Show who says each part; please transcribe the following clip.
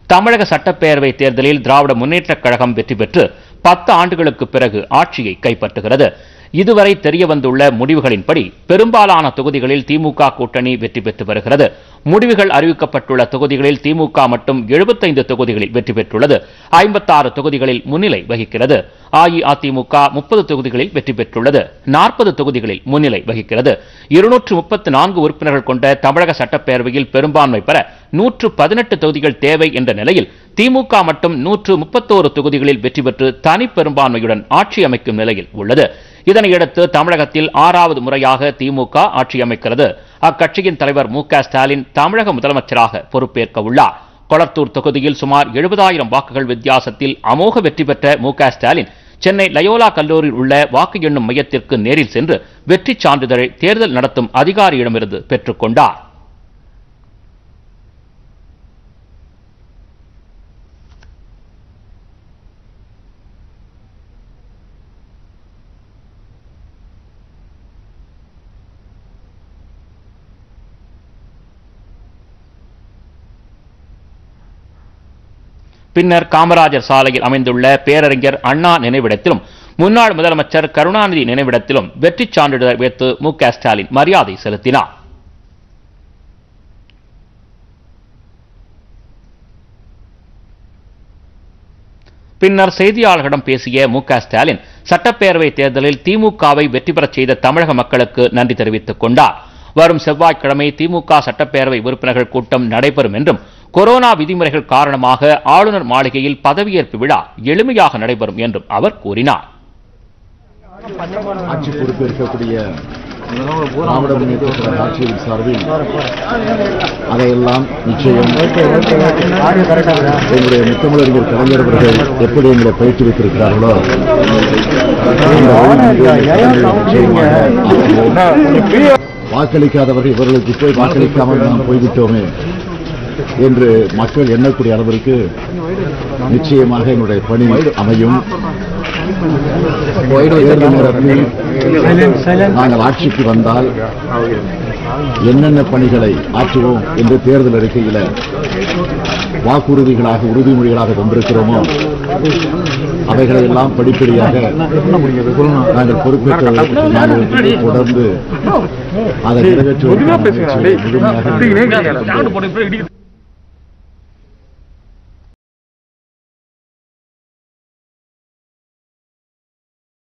Speaker 1: தமிழக சட்டப்பேரவை தேர்தலில் திராவிட முன்னேற்றக் கழகம் வெற்றி பெற்று பத்து ஆண்டுகளுக்கு பிறகு ஆட்சியை கைப்பற்றுகிறது இதுவரை தெரிய வந்துள்ள முடிவுகளின்படி பெரும்பாலான தொகுதிகளில் திமுக கூட்டணி வெற்றி பெற்று வருகிறது முடிவுகள் அறிவிக்கப்பட்டுள்ள தொகுதிகளில் திமுக மட்டும் 75 தொகுதிகளில் வெற்றி பெற்றுள்ளது 56 தொகுதிகளில் முன்னிலை வகிக்கிறது அஇஅதிமுக முப்பது தொகுதிகளில் வெற்றி பெற்றுள்ளது நாற்பது தொகுதிகளில் முன்னிலை வகிக்கிறது இருநூற்று முப்பத்து நான்கு உறுப்பினர்கள் கொண்ட தமிழக சட்டப்பேரவையில் பெரும்பான்மை பெற நூற்று பதினெட்டு தொகுதிகள் தேவை என்ற நிலையில் திமுக மட்டும் நூற்று முப்பத்தோரு தொகுதிகளில் வெற்றி பெற்று தனி பெரும்பான்மையுடன் ஆட்சி அமைக்கும் நிலையில் உள்ளது இதனையடுத்து தமிழகத்தில் ஆறாவது முறையாக திமுக ஆட்சி அமைக்கிறது அக்கட்சியின் தலைவர் மு க ஸ்டாலின் தமிழக முதலமைச்சராக பொறுப்பேற்க உள்ளார் கொளத்தூர் தொகுதியில் சுமார் எழுபதாயிரம் வாக்குகள் வித்தியாசத்தில் அமோக வெற்றி பெற்ற மு க ஸ்டாலின் சென்னை லயோலா கல்லூரியில் உள்ள வாக்கு எண்ணும் மையத்திற்கு நேரில் சென்று வெற்றிச் சான்றிதழை தேர்தல் நடத்தும் அதிகாரியிடமிருந்து பெற்றுக் கொண்டார் பின்னர் காமராஜர் சாலையில் அமைந்துள்ள பேரறிஞர் அண்ணா நினைவிடத்திலும் முன்னாள் முதலமைச்சர் கருணாநிதி நினைவிடத்திலும் வெற்றிச் சான்றிதழ் வைத்து மு க ஸ்டாலின் மரியாதை செலுத்தினார் பின்னர் செய்தியாளர்களிடம் பேசிய மு க ஸ்டாலின் சட்டப்பேரவை தேர்தலில் திமுகவை வெற்றி பெறச் செய்த தமிழக மக்களுக்கு நன்றி தெரிவித்துக் கொண்டார் வரும் செவ்வாய்க்கிழமை திமுக சட்டப்பேரவை உறுப்பினர்கள் கூட்டம் நடைபெறும் என்றும் கொரோனா விதிமுறைகள் காரணமாக ஆளுநர் மாளிகையில் பதவியேற்பு விழா எளிமையாக நடைபெறும் என்றும் அவர் கூறினார்
Speaker 2: ஆட்சி பொறுப்பேற்கக்கூடிய திராவிட முன்னேற்ற கழக ஆட்சியின் சார்பில் அதையெல்லாம் நிச்சயம் எங்களுடைய முத்தமிழறிஞர் கலைஞர் அவர்கள் எப்படி எங்களை பயிற்றுவித்திருக்கிறார்களோ அந்த வழிமுறைகளை நிச்சயமாக ஆற்றுவோம். வாக்களிக்காதவர்கள் இவர்களுக்கு போய் வாக்களிக்காமல் நாம் போய்விட்டோமே என்று மக்கள் எண்ணக்கூடிய அளவிற்கு நிச்சயமாக என்னுடைய பணி அமையும் தேர்தல் நேரத்தில் நாங்கள் ஆட்சிக்கு வந்தால் என்னென்ன பணிகளை ஆற்றுவோம் என்று தேர்தல் அறிக்கையில வாக்குறுதிகளாக உறுதிமொழிகளாக தந்திருக்கிறோமோ அவைகளை எல்லாம் படிப்படியாக நாங்கள் பொறுப்பேற்ற நாங்கள் தொடர்ந்து அதை நிறைவேற்றுவதற்கான முயற்சிகளை முழுமையாக